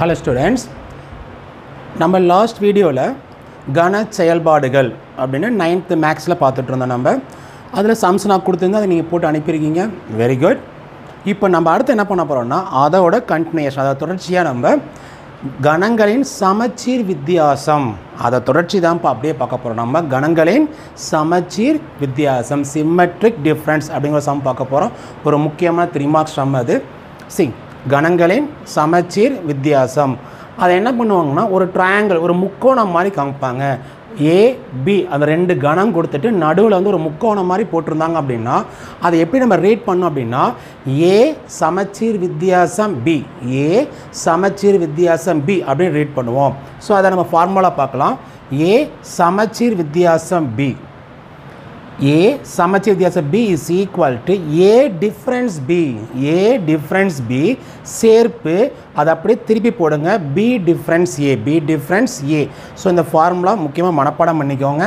hello students நம்ம last வீடியோவில் கன செயல்பாடுகள் அப்படின்னு நைன்த்து மேக்ஸில் பார்த்துட்டு இருந்தோம் நம்ம அதில் சம்ஸ் நான் கொடுத்துருந்தேன் அதை நீங்கள் போட்டு அனுப்பியிருக்கீங்க வெரி குட் இப்போ நம்ம அடுத்து என்ன பண்ண போகிறோம்னா அதோட கண்டினியூஷன் அதை தொடர்ச்சியாக நம்ம கணங்களின் சமச்சீர் வித்தியாசம் அதை தொடர்ச்சி தான் இப்போ அப்படியே பார்க்க போகிறோம் நம்ம கணங்களின் சமச்சீர் வித்தியாசம் சிம்மெட்ரிக் டிஃப்ரென்ஸ் அப்படிங்கிற சம் பார்க்க போகிறோம் ஒரு முக்கியமான த்ரீ மார்க்ஸ் சம் அது சி கணங்களின் சமச்சீர் வித்தியாசம் அதை என்ன பண்ணுவாங்கன்னா ஒரு ட்ரையாங்கிள் ஒரு முக்கோணம் மாதிரி காமிப்பாங்க ஏ பி அந்த ரெண்டு கணம் கொடுத்துட்டு நடுவில் வந்து ஒரு முக்கோணம் மாதிரி போட்டிருந்தாங்க அப்படின்னா அதை எப்படி நம்ம ரேட் பண்ணோம் அப்படின்னா ஏ சமச்சீர் வித்தியாசம் பி ஏ சமச்சீர் வித்தியாசம் பி அப்படின்னு ரேட் பண்ணுவோம் ஸோ அதை நம்ம ஃபார்முலா பார்க்கலாம் ஏ சமச்சீர் வித்தியாசம் பி ஏ சமச்சீர் வித்தியாசம் B is equal to A difference B A difference B சேர்ப்பு அதை அப்படியே திருப்பி போடுங்க B difference A B difference A so இந்த ஃபார்முலா முக்கியமாக மனப்பாடம் பண்ணிக்கோங்க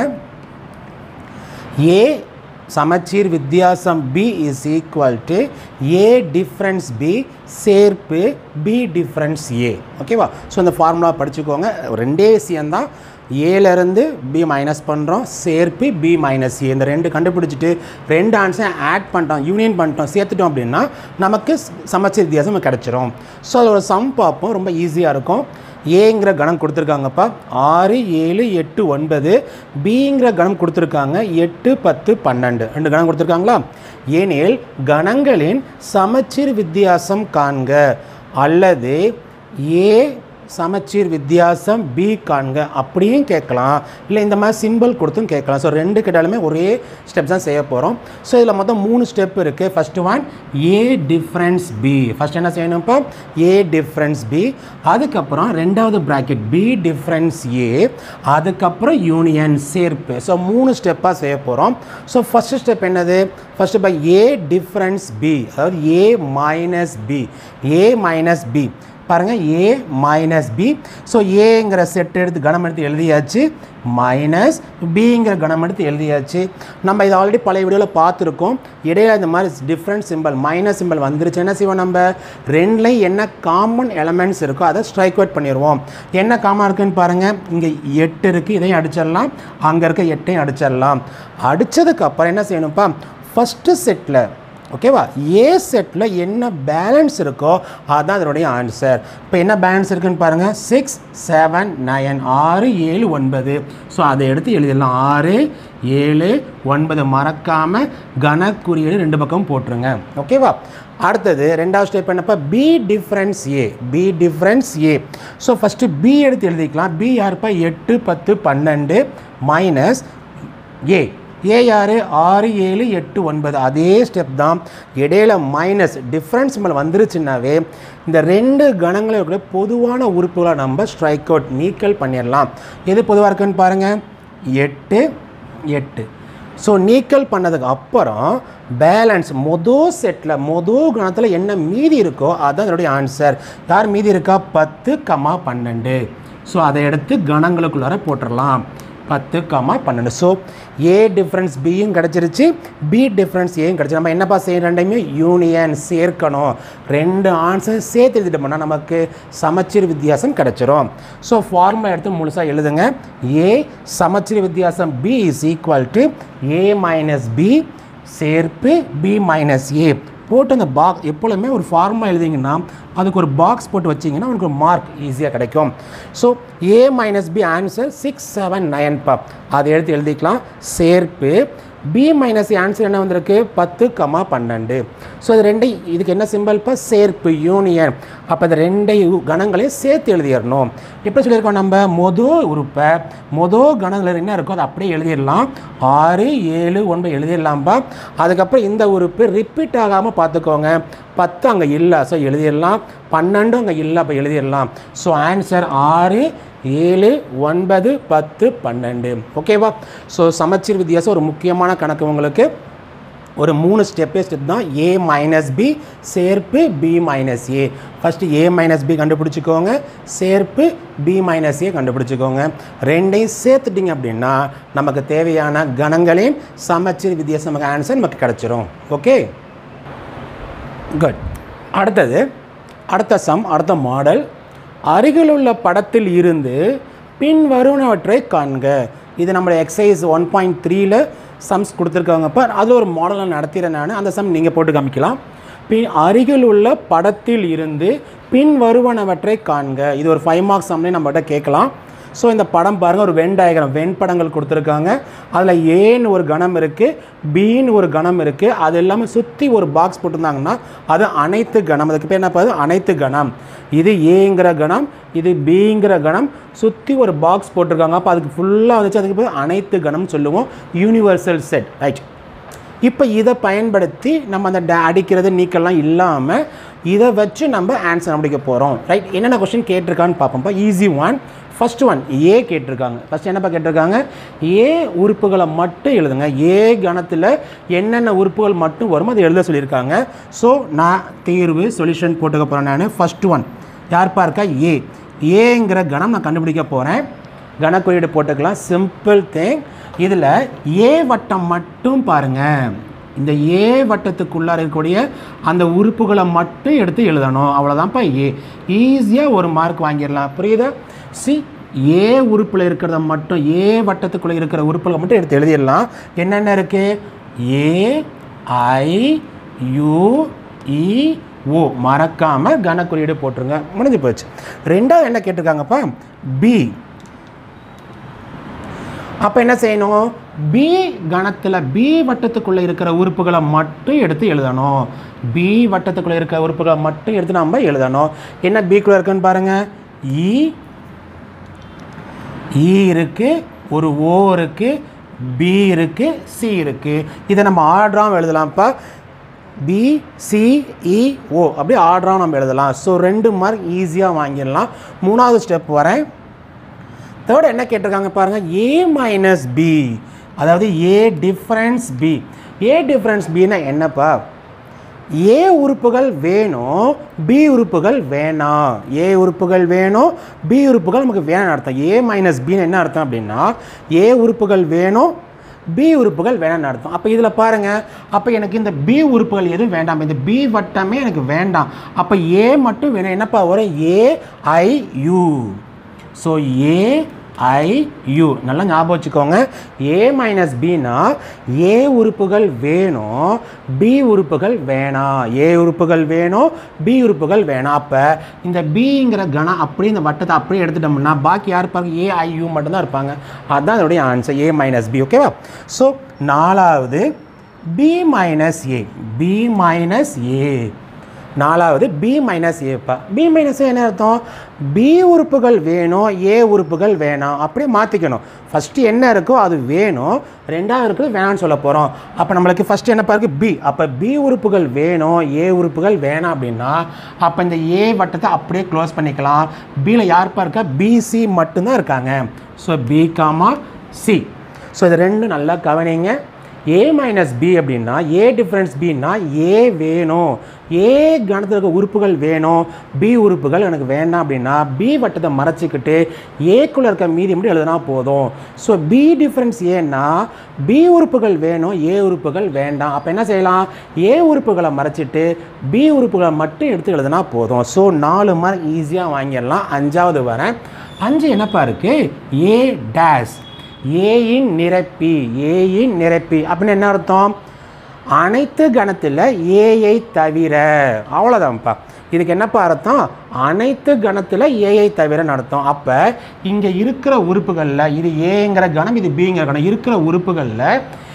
ஏ சமச்சீர் வித்தியாசம் B is equal to A difference B சேர்ப்பு பி டிஃப்ரென்ஸ் ஏ ஓகேவா ஸோ இந்த ஃபார்முலா படிச்சுக்கோங்க ரெண்டே விஷயந்தான் ஏலேருந்து பி மைனஸ் பண்ணுறோம் சேர்ப்பு பி மைனஸ் ஏ இந்த ரெண்டு கண்டுபிடிச்சிட்டு ரெண்டு ஆன்சர் ஆட் பண்ணிட்டோம் யூனியன் பண்ணிட்டோம் சேர்த்துட்டோம் அப்படின்னா நமக்கு சமச்சீர் வித்தியாசம் கிடச்சிரும் ஸோ அதோட சம் பார்ப்போம் ரொம்ப ஈஸியாக இருக்கும் ஏங்கிற கணம் கொடுத்துருக்காங்கப்பா ஆறு ஏழு எட்டு ஒன்பது பிங்கிற கணம் கொடுத்துருக்காங்க எட்டு பத்து பன்னெண்டு ரெண்டு கணம் கொடுத்துருக்காங்களா ஏனெனில் கணங்களின் சமச்சீர் வித்தியாசம் காண்க அல்லது ஏ சமச்சீர் வித்தியாசம் பி காண்க அப்படியும் கேட்கலாம் இல்லை இந்த மாதிரி சிம்பிள் கொடுத்தும் கேட்கலாம் ஸோ ரெண்டு கேட்டாலுமே ஒரே ஸ்டெப் தான் செய்ய போகிறோம் ஸோ இதில் மொத்தம் மூணு ஸ்டெப் இருக்குது first one A difference B first என்ன செய்யணும் இப்போ ஏ டிஃப்ரென்ஸ் பி அதுக்கப்புறம் ரெண்டாவது ப்ராக்கெட் பி டிஃப்ரென்ஸ் ஏ அதுக்கப்புறம் யூனியன் சேர்ப்பு ஸோ மூணு ஸ்டெப்பாக செய்ய போகிறோம் ஸோ ஃபஸ்ட்டு ஸ்டெப் என்னது first by A difference B அதாவது A minus B A minus B பாருங்கள் ஏ மைனஸ் பி ஸோ ஏங்கிற செட் எடுத்து கணம் எடுத்து எழுதியாச்சு மைனஸ் பிங்கிற கணம் எடுத்து எழுதியாச்சு நம்ம இதை ஆல்ரெடி பழைய வீடியோவில் பார்த்துருக்கோம் இடையில இந்த மாதிரி டிஃப்ரெண்ட் சிம்பிள் மைனஸ் சிம்பிள் வந்துருச்சு என்ன செய்வோம் நம்ம ரெண்டுலையும் என்ன காமன் எலமெண்ட்ஸ் இருக்கோ அதை ஸ்ட்ரைக் அவுட் பண்ணிடுவோம் என்ன காமன் இருக்குன்னு பாருங்கள் இங்கே எட்டு இருக்குது இதையும் அடிச்சிடலாம் அங்கே இருக்க எட்டையும் அடிச்சிடலாம் அடித்ததுக்கப்புறம் என்ன செய்யணும்ப்பா ஃபஸ்ட்டு செட்டில் ஓகேவா ஏ செட்டில் என்ன பேலன்ஸ் இருக்கோ அதுதான் அதனுடைய ஆன்சர் இப்போ என்ன பேலன்ஸ் இருக்குன்னு பாருங்கள் சிக்ஸ் செவன் நயன் ஆறு ஏழு ஒன்பது ஸோ அதை எடுத்து எழுதிடலாம் ஆறு ஏழு ஒன்பது மறக்காமல் கனக்குறியீடு ரெண்டு பக்கம் போட்டுருங்க ஓகேவா அடுத்தது ரெண்டாவது ஸ்டெப் என்னப்பா B difference A B difference A so first B எடுத்து எழுதிக்கலாம் பி யாருப்பா எட்டு பத்து பன்னெண்டு மைனஸ் ஏ ஏ யார் ஆறு ஏழு எட்டு ஒன்பது அதே ஸ்டெப் தான் இடையில மைனஸ் டிஃப்ரென்ஸ் மேலே வந்துருச்சுன்னாவே இந்த ரெண்டு கணங்களும் இருக்கிற பொதுவான உறுப்புகளை நம்ம ஸ்ட்ரைக் அவுட் நீக்கல் பண்ணிடலாம் எது பொதுவாக இருக்குன்னு பாருங்கள் எட்டு எட்டு ஸோ நீக்கல் பண்ணதுக்கு அப்புறம் பேலன்ஸ் மொதல் செட்டில் மொதல் கணத்தில் என்ன மீதி இருக்கோ அதுதான் அதனுடைய ஆன்சர் யார் மீதி இருக்கா பத்து கமா பன்னெண்டு ஸோ அதை எடுத்து கணங்களுக்குள்ளார போட்டுடலாம் பத்து கமா பன்னெண்டு ஸோ ஏ டிஃப்ரென்ஸ் பியும் கிடச்சிருச்சு பி டிஃப்ரென்ஸ் ஏயும் கிடச்சி நம்ம என்னப்பா செய்யணும் ரெண்டையுமே யூனியன் சேர்க்கணும் ரெண்டு ஆன்சர் சேர்த்து எழுதிட்டோம்னா நமக்கு சமச்சீர் வித்தியாசம் கிடச்சிரும் ஸோ ஃபார்முலா எடுத்து முழுசாக எழுதுங்க ஏ சமச்சீர் வித்தியாசம் B is equal to A minus B சேர்ப்பு பி மைனஸ் ஏ போட்டு அந்த பாக்ஸ் எப்பொழுதுமே ஒரு ஃபார்முலா எழுதிங்கன்னா அதுக்கு ஒரு பாக்ஸ் போட்டு வச்சிங்கன்னா உங்களுக்கு ஒரு மார்க் ஈஸியாக கிடைக்கும் so A minus B answer six seven nine பா அதை எடுத்து எழுதிக்கலாம் சேர்ப்பு பி மைனஸ் ஆன்சர் என்ன வந்திருக்கு பத்து கமா பன்னெண்டு ஸோ இது ரெண்டை இதுக்கு என்ன சிம்பிள் இப்போ சேர்ப்பு யூனியன் அப்போ இந்த ரெண்டை கணங்களையும் சேர்த்து எழுதிடணும் எப்படி சொல்லியிருக்கோம் நம்ம மொதல் உறுப்பை மொதல் கணங்கள் என்ன இருக்கோ அதை அப்படியே எழுதிடலாம் ஆறு ஏழு ஒன்பது எழுதிடலாம்ப்பா அதுக்கப்புறம் இந்த உறுப்பு ரிப்பீட் ஆகாமல் பார்த்துக்கோங்க பத்து அங்கே இல்லை ஸோ எழுதிடலாம் பன்னெண்டும் அங்கே இல்லை அப்போ எழுதிடலாம் ஸோ ஆன்சர் ஆறு ஏழு ஒன்பது பத்து பன்னெண்டு ஓகேவா ஸோ சமச்சீர் வித்தியாசம் ஒரு முக்கியமான கணக்கு உங்களுக்கு ஒரு மூணு ஸ்டெப்பே ஸ்டெப் தான் ஏ மைனஸ் பி சேர்ப்பு B minus A first A minus B கண்டுபிடிச்சிக்கோங்க சேர்ப்பு பி மைனஸ் ஏ கண்டுபிடிச்சிக்கோங்க ரெண்டையும் சேர்த்துட்டிங்க அப்படின்னா நமக்கு தேவையான கணங்களின் சமச்சீர் வித்தியாசம் நமக்கு ஆன்சர் நமக்கு கிடச்சிரும் ஓகே குட் அடுத்தது அடுத்த சம் அடுத்த மாடல் அருகில் உள்ள படத்தில் இருந்து பின் வருவனவற்றை காண்க இது நம்மளோட எக்ஸசைஸ் ஒன் பாயிண்ட் த்ரீல சம்ஸ் கொடுத்துருக்காங்கப்ப அதில் ஒரு மாடலை நடத்திடுறேன் நான் அந்த சம் நீங்கள் போட்டு காமிக்கலாம் பின் அருகில் உள்ள படத்தில் இருந்து பின் வருவனவற்றை காண்க இது ஒரு ஃபைவ் மார்க்ஸ் சம்லேயே நம்மகிட்ட கேட்கலாம் ஸோ இந்த படம் பாருங்கள் ஒரு வென் டயக்ராம் வெண் படங்கள் கொடுத்துருக்காங்க அதில் ஏன்னு ஒரு கணம் இருக்குது பின்னு ஒரு கணம் இருக்குது அது எல்லாமே சுற்றி ஒரு பாக்ஸ் போட்டிருந்தாங்கன்னா அது அனைத்து கணம் அதுக்கு பேர் என்ன பாரு அனைத்து கணம் இது ஏங்கிற கணம் இது பிங்கிற கணம் சுற்றி ஒரு பாக்ஸ் போட்டிருக்காங்க அப்போ அதுக்கு ஃபுல்லாக வந்துச்சு அதுக்கு பேர் அனைத்து கணம் சொல்லுவோம் யூனிவர்சல் செட் ரைட் இப்போ இதை பயன்படுத்தி நம்ம அந்த டே அடிக்கிறது நீக்கெல்லாம் இல்லாமல் இதை வச்சு நம்ம ஆன்சர் கண்டுபிடிக்க போகிறோம் ரைட் என்னென்ன கொஸ்டின் கேட்டிருக்கான்னு பார்ப்போம்ப்பா easy one first one A கேட்டிருக்காங்க ஃபர்ஸ்ட் என்னப்பா கேட்டிருக்காங்க ஏ உறுப்புகளை மட்டும் எழுதுங்க ஏ கணத்தில் என்னென்ன உறுப்புகள் மட்டும் வருமோ அதை எழுத சொல்லியிருக்காங்க ஸோ நான் தீர்வு சொல்யூஷன் போட்டுக்க போகிறேன் நான் ஃபர்ஸ்ட் ஒன் யார்ப்பா இருக்கா ஏ ஏங்கிற கணம் நான் கண்டுபிடிக்க போகிறேன் கணக்குறியீடு போட்டுக்கலாம் சிம்பிள் திங் இதில் ஏ வட்டம் மட்டும் பாருங்கள் இந்த ஏ வட்டத்துக்குள்ளார இருக்கக்கூடிய அந்த உறுப்புகளை மட்டும் எடுத்து எழுதணும் அவ்வளோதான்ப்பா ஏ ஈஸியாக ஒரு மார்க் வாங்கிடலாம் புரியுதா சி ஏ உறுப்பில் இருக்கிறத மட்டும் ஏ வட்டத்துக்குள்ளே இருக்கிற உறுப்புகளை மட்டும் எடுத்து எழுதிடலாம் என்னென்ன இருக்குது ஏ ஐ யூ இ ஓ மறக்காமல் கனக்குறியீடு போட்டுருங்க முடிஞ்சு போச்சு ரெண்டாவது என்ன கேட்டிருக்காங்கப்பா பி அப்போ என்ன செய்யணும் பி கணத்தில் பி வட்டத்துக்குள்ளே இருக்கிற உறுப்புகளை மட்டும் எடுத்து எழுதணும் பி வட்டத்துக்குள்ளே இருக்கிற உறுப்புகளை மட்டும் எடுத்து நம்ம எழுதணும் என்ன பிக்குள்ளே இருக்குன்னு பாருங்கள் இ இ இருக்குது ஒரு ஓ இருக்குது பி இருக்குது சி இருக்குது இதை நம்ம ஆர்டராகவும் எழுதலாம்ப்பா பி சி இ ஓ அப்படி ஆர்டராகவும் நம்ம எழுதலாம் ஸோ ரெண்டு மார்க் ஈஸியாக வாங்கிடலாம் மூணாவது ஸ்டெப் வரேன் தேர்ட் என்ன கேட்டிருக்காங்க பாருங்கள் ஏ மைனஸ் பி அதாவது A difference B A difference பின்னா என்னப்பா ஏ உறுப்புகள் வேணும் பி உறுப்புகள் வேணாம் ஏ உறுப்புகள் வேணும் பி உறுப்புகள் நமக்கு வேணாம் அர்த்தம் ஏ மைனஸ் பின்னு என்ன அர்த்தம் அப்படின்னா ஏ உறுப்புகள் வேணும் பி உறுப்புகள் வேணாம்னு அர்த்தம் அப்போ இதில் பாருங்கள் அப்போ எனக்கு இந்த பி உறுப்புகள் எதுவும் வேண்டாம் இந்த பி வட்டமே எனக்கு வேண்டாம் அப்போ ஏ மட்டும் வேணும் என்னப்பா வரும் A I U so A I U நல்லா ஞாபகம் வச்சுக்கோங்க ஏ மைனஸ் பினா ஏ உறுப்புகள் வேணும் பி உறுப்புகள் வேணாம் ஏ உறுப்புகள் வேணும் பி உறுப்புகள் வேணாம் அப்போ இந்த பிங்கிற கணம் அப்படியே இந்த வட்டத்தை அப்படியே எடுத்துட்டோம்னா பாக்கி யார் இருப்பாங்க ஏ ஐ யூ மட்டும்தான் இருப்பாங்க அதுதான் அதோடைய ஆன்சர் ஏ மைனஸ் பி ஓகேவா ஸோ நாலாவது B minus A B minus A நாலாவது பி மைனஸ் ஏப்பா பி மைனஸ் என்ன அர்த்தம் பி உறுப்புகள் வேணும் ஏ உறுப்புகள் வேணாம் அப்படியே மாற்றிக்கணும் ஃபஸ்ட்டு என்ன இருக்கோ அது வேணும் ரெண்டாவது இருக்குது வேணாம்னு சொல்ல போகிறோம் அப்போ நம்மளுக்கு ஃபஸ்ட்டு என்ன பாருக்கு பி அப்போ பி உறுப்புகள் வேணும் ஏ உறுப்புகள் வேணாம் அப்படின்னா அப்போ இந்த ஏ வட்டத்தை அப்படியே க்ளோஸ் பண்ணிக்கலாம் பியில் யார்ப்பா இருக்கா பிசி மட்டும்தான் இருக்காங்க so B comma C so இது ரெண்டும் நல்லா கவனிங்க ஏ மைனஸ் பி அப்படின்னா ஏ டிஃப்ரென்ஸ் பின்னா ஏ வேணும் ஏ கணத்தில் இருக்க உறுப்புகள் வேணும் பி உறுப்புகள் எனக்கு வேண்டாம் அப்படின்னா பி வட்டத்தை மறைச்சிக்கிட்டு ஏக்குள்ளே இருக்க மீதி மட்டும் எழுதுனா போதும் ஸோ பி டிஃப்ரென்ஸ் ஏன்னா பி உறுப்புகள் வேணும் ஏ உறுப்புகள் வேண்டாம் அப்போ என்ன செய்யலாம் ஏ உறுப்புகளை மறைச்சிட்டு பி உறுப்புகளை மட்டும் எடுத்து எழுதுனா போதும் ஸோ நாலு மார்க் ஈஸியாக வாங்கிடலாம் அஞ்சாவது வரேன் அஞ்சு என்னப்பா இருக்குது ஏ டேஸ் ஏயின் நிரப்பி ஏயின் நிரப்பி அப்படின்னு என்ன அர்த்தம் அனைத்து கணத்தில் ஏயை தவிர அவ்வளோதான்ப்பா இதுக்கு என்னப்பா அர்த்தம் அனைத்து கணத்தில் ஏயை தவிரன்னு அர்த்தம் அப்போ இங்கே இருக்கிற உறுப்புகளில் இது ஏங்கிற கணம் இது பிங்கிற கணம் இருக்கிற உறுப்புகளில்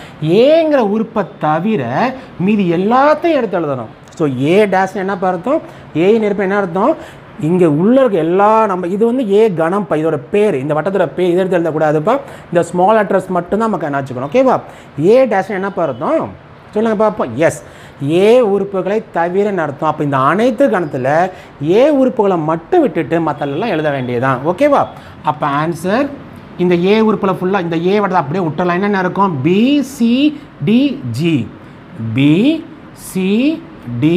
ஏங்கிற உறுப்பை தவிர மீதி எல்லாத்தையும் எடுத்து எழுதணும் ஸோ ஏ டேஷ்னு என்னப்பா அர்த்தம் ஏ நிரப்பி என்ன அர்த்தம் இங்கே உள்ள இருக்க எல்லா நம்ம இது வந்து ஏ கணம்ப்பா இதோட பேர் இந்த வட்டத்தோட பேர் இதை எடுத்து எழுதக்கூடாதுப்பா இந்த ஸ்மால் அட்ரஸ் மட்டும் தான் நமக்கு என்ன வச்சுக்கணும் ஓகேவா ஏ டேஷ் என்னப்பா அர்த்தம் சொல்லுங்க பார்ப்போம் எஸ் ஏ உறுப்புகளை தவிர அர்த்தம் அப்போ இந்த அனைத்து கணத்தில் ஏ உறுப்புகளை மட்டும் விட்டுட்டு மற்றெல்லாம் எழுத வேண்டியதுதான் ஓகேவா அப்போ ஆன்சர் இந்த ஏ உறுப்பில் ஃபுல்லாக இந்த ஏ வட்டத்தை அப்படியே விட்டுறலாம் என்னென்ன இருக்கும் B C D G B C D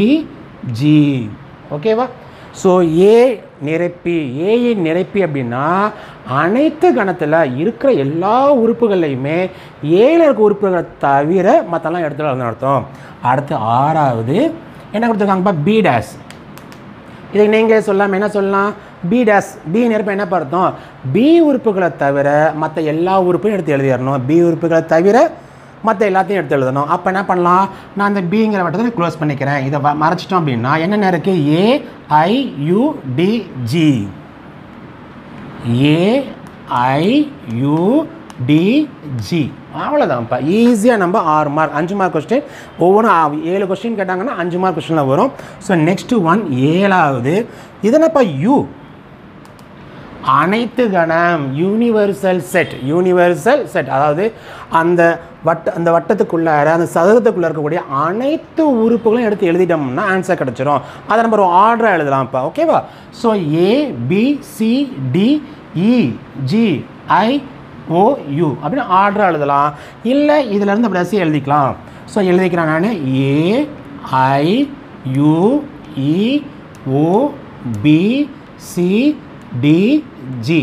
G ஓகேவா ஸோ ஏ நிரப்பி ஏயின் நிரப்பி அப்படின்னா அனைத்து கணத்தில் இருக்கிற எல்லா உறுப்புகள்லையுமே ஏல இருக்க உறுப்புகளை தவிர மற்றெல்லாம் எடுத்துகிட்டு அர்த்தம் அடுத்து ஆறாவது என்ன கொடுத்துருக்காங்கப்பா பி டேஸ் இதுக்கு நீங்கள் சொல்லாமல் என்ன சொல்லலாம் பி டேஸ் பி நிரப்ப என்ன பார்த்தோம் பி உறுப்புகளை தவிர மற்ற எல்லா உறுப்பையும் எடுத்து எழுதிடணும் பி உறுப்புகளை தவிர மற்ற எல்லாத்தையும் எடுத்து எழுதணும் அப்போ என்ன பண்ணலாம் நான் அந்த பிங்கிற வட்டத்தை க்ளோஸ் பண்ணிக்கிறேன் இதை வ- மறைச்சிட்டோம் அப்படின்னா என்னென்ன இருக்குது A I U D G A I U D G அவ்வளோதான்ப்பா ஈஸியாக நம்ம ஆறு மார்க் அஞ்சு மார்க் கொஸ்டின் ஒவ்வொன்றும் ஆ- ஏழு கொஸ்டின் கேட்டாங்கன்னா அஞ்சு மார்க் கொஸ்டினில் வரும் ஸோ நெக்ஸ்ட்டு ஒன் ஏழாவது இது என்னப்பா யூ அனைத்து கணம் யூனிவர்சல் செட் யூனிவர்சல் செட் அதாவது அந்த வட்ட அந்த வட்டத்துக்குள்ளார அந்த சதுரத்துக்குள்ளே இருக்கக்கூடிய அனைத்து உறுப்புகளையும் எடுத்து எழுதிட்டோம்னா ஆன்சர் கிடச்சிரும் அதை நம்ம ஒரு ஆர்டராக எழுதலாம்ப்பா ஓகேவா so A B C D E G I O U அப்படின்னு ஆர்டராக எழுதலாம் இல்லை இதிலேருந்து அப்படி ரசி எழுதிக்கலாம் ஸோ எழுதிக்கிறேன் நான் A I U E O B C D G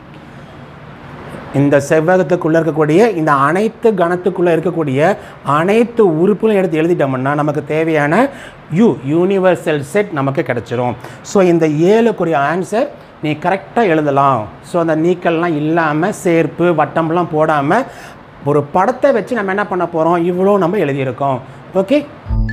இந்த செவ்வகத்துக்குள்ளே இருக்கக்கூடிய இந்த அனைத்து கணத்துக்குள்ளே இருக்கக்கூடிய அனைத்து உறுப்புகளும் எடுத்து எழுதிட்டோம்னா நமக்கு தேவையான யூ யூனிவர்சல் செட் நமக்கு கிடச்சிரும் ஸோ இந்த ஏழுக்குரிய ஆன்சர் நீ கரெக்டாக எழுதலாம் ஸோ அந்த நீக்கல்லாம் இல்லாமல் சேர்ப்பு வட்டம்லாம் போடாமல் ஒரு படத்தை வச்சு நம்ம என்ன பண்ண போகிறோம் இவ்வளோ நம்ம எழுதியிருக்கோம் ஓகே